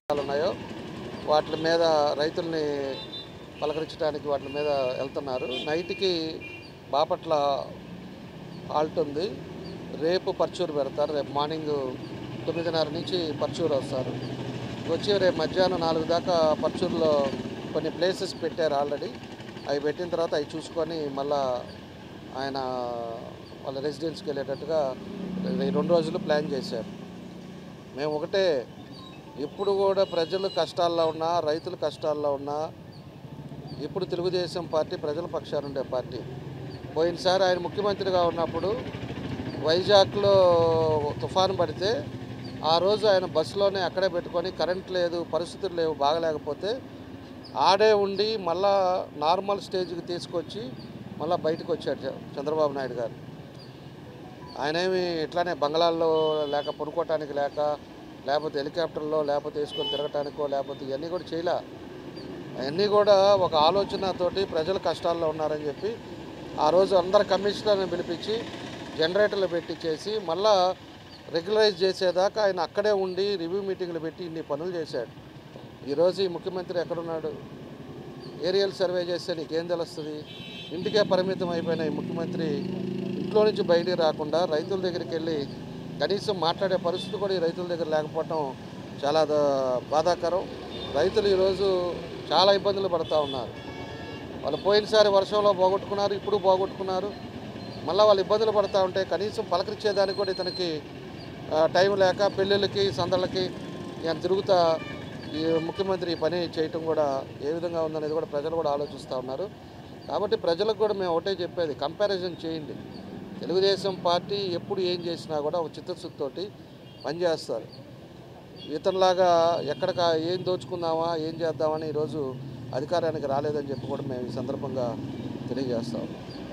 ఉన్నాయో వాటి మీద రైతుల్ని పలకరించడానికి వాటి మీద వెళ్తున్నారు నైట్కి బాపట్ల హాల్ట్ ఉంది రేపు పర్చూరు పెడతారు రేపు మార్నింగ్ తొమ్మిదిన్నర నుంచి పర్చూరు వస్తారు వచ్చి రేపు మధ్యాహ్నం నాలుగు దాకా పర్చూరులో కొన్ని ప్లేసెస్ పెట్టారు ఆల్రెడీ అవి పెట్టిన తర్వాత అవి చూసుకొని మళ్ళా ఆయన వాళ్ళ రెసిడెన్స్కి వెళ్ళేటట్టుగా ఈ రెండు రోజులు ప్లాన్ చేశారు మేము ఒకటే ఇప్పుడు కూడా ప్రజలు కష్టాల్లో ఉన్నా రైతులు కష్టాల్లో ఉన్నా ఇప్పుడు తెలుగుదేశం పార్టీ ప్రజల పక్షాన ఉండే పార్టీ పోయినసారి ఆయన ముఖ్యమంత్రిగా ఉన్నప్పుడు వైజాగ్లో తుఫాను పడితే ఆ రోజు ఆయన బస్సులోనే అక్కడే పెట్టుకొని కరెంట్ లేదు పరిస్థితులు లేవు బాగలేకపోతే ఆడే ఉండి మళ్ళా నార్మల్ స్టేజ్కి తీసుకొచ్చి మళ్ళీ బయటకు వచ్చాడు చ- చంద్రబాబు నాయుడు గారు ఆయన ఏమి ఇట్లానే బంగ్లాల్లో లేక పడుకోవటానికి లేక లేకపోతే హెలికాప్టర్లో లేకపోతే వేసుకొని తిరగటానికో లేకపోతే ఇవన్నీ కూడా చేయలే అవన్నీ కూడా ఒక ఆలోచనతోటి ప్రజలు కష్టాల్లో ఉన్నారని చెప్పి ఆ రోజు అందరు కమిషనర్ని పిలిపించి జనరేటర్లు పెట్టించేసి మళ్ళా రెగ్యులరైజ్ చేసేదాకా ఆయన అక్కడే ఉండి రివ్యూ మీటింగ్లు పెట్టి ఇన్ని పనులు చేశాడు ఈరోజు ఈ ముఖ్యమంత్రి ఎక్కడున్నాడు ఏరియల్ సర్వే చేస్తే నీకేం తెలుస్తుంది ఇంటికే పరిమితం అయిపోయిన ఈ ముఖ్యమంత్రి ఇంట్లో నుంచి బయటికి రాకుండా రైతుల దగ్గరికి వెళ్ళి కనీసం మాట్లాడే పరిస్థితి కూడా ఈ రైతుల దగ్గర లేకపోవటం చాలా ద- బాధాకరం రైతులు ఈరోజు చాలా ఇబ్బందులు పడుతూ ఉన్నారు వాళ్ళు పోయినసారి వర్షంలో పోగొట్టుకున్నారు ఇప్పుడు పోగొట్టుకున్నారు మళ్ళీ వాళ్ళు ఇబ్బందులు పడుతూ ఉంటే కనీసం పలకరించేదానికి కూడా ఇతనికి ఆ, టైం లేక పెళ్ళిళ్ళకి సందళ్ళకి ఈయన తిరుగుతా ఈ ముఖ్యమంత్రి ఈ పని చేయటం కూడా ఏ విధంగా ఉందనేది కూడా ప్రజలు కూడా ఆలోచిస్తూ ఉన్నారు కాబట్టి ప్రజలకు కూడా మేము ఒకటే చెప్పేది కంపారిజన్ చేయండి తెలుగుదేశం పార్టీ ఎప్పుడు ఏం చేసినా కూడా ఒక చిత్తశుద్ధితోటి పనిచేస్తారు ఇతనిలాగా ఎక్కడిక ఏం దోచుకుందామా ఏం చేద్దామని ఈరోజు అధికారానికి రాలేదని చెప్పి కూడా మేము ఈ సందర్భంగా తెలియజేస్తాం